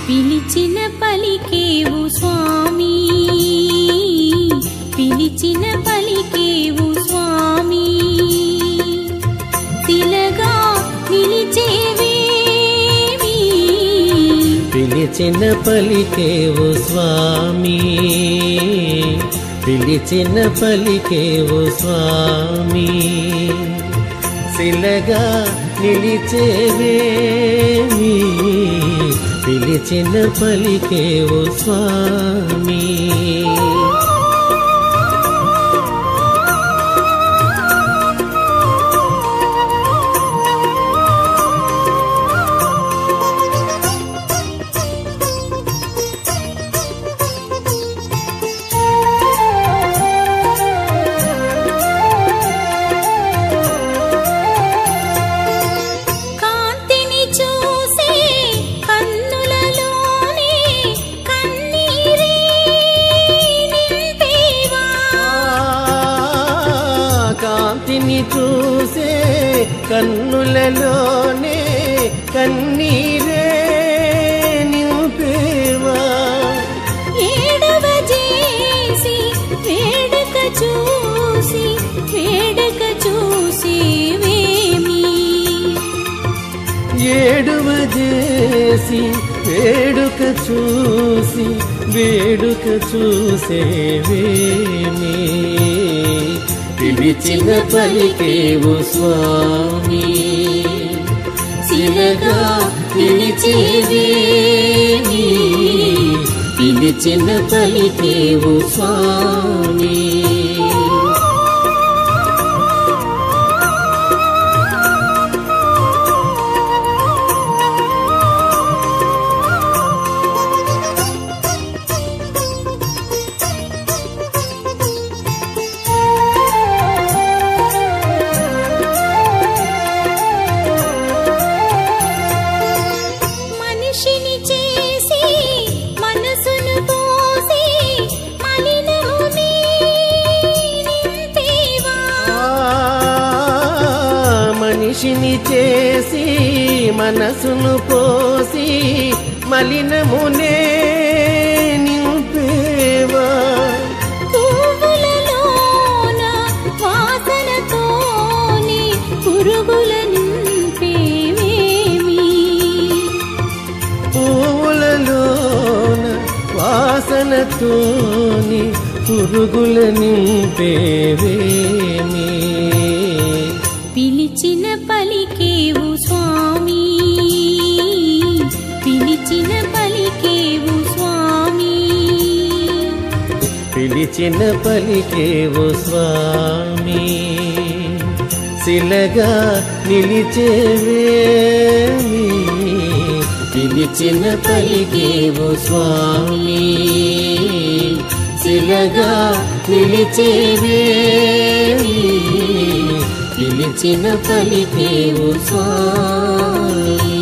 పిలిచిన పలికేవు స్వామి పిలిచిన పలికేవు స్వామి శిలగా నిలిచేవేమి పిలిచిన పలికేవు స్వామి పిలిచిన పలికేవు స్వామి శిలగా నిలిచేవేమి పిలిచిన పలికేవు స్వామి కాంతిని చూసే కన్నులలోనే కన్నీరే నింపేవా కాంతిని చూసే కన్నులలోనే కన్నీరే నింపేవా ఏడవ చేసి వేడుక చూసి వేడుక చూసేవేమి ఏడువ చేసి వేడుక చూసి వేడుక చూసేవేమి పిలిచిన పలికేవు స్వామి శిలగా పిలిచేవేమి పిలిచిన పలికేవు స్వామి మనిషిని చేసి మనసును పోసి మలినమునే నింపేవా మనిషిని చేసి మనసును పోసి మలినమునే నింపేవా పువ్వులలోన వాసనతోని పురుగుల నింపేవేమి పూలలోన వాసనతోని పురుగుల నింపేవేమి పిలిచిన పలికేవు స్వామి పిలిచిన పలికేవు స్వామి పిలిచిన పలికేవు స్వామి శిలగా నిలిచేవేమి పిలిచిన పలికేవు స్వామి శిలగా నిలిచేవేమి పిలిచిన పలికేవు స్వామి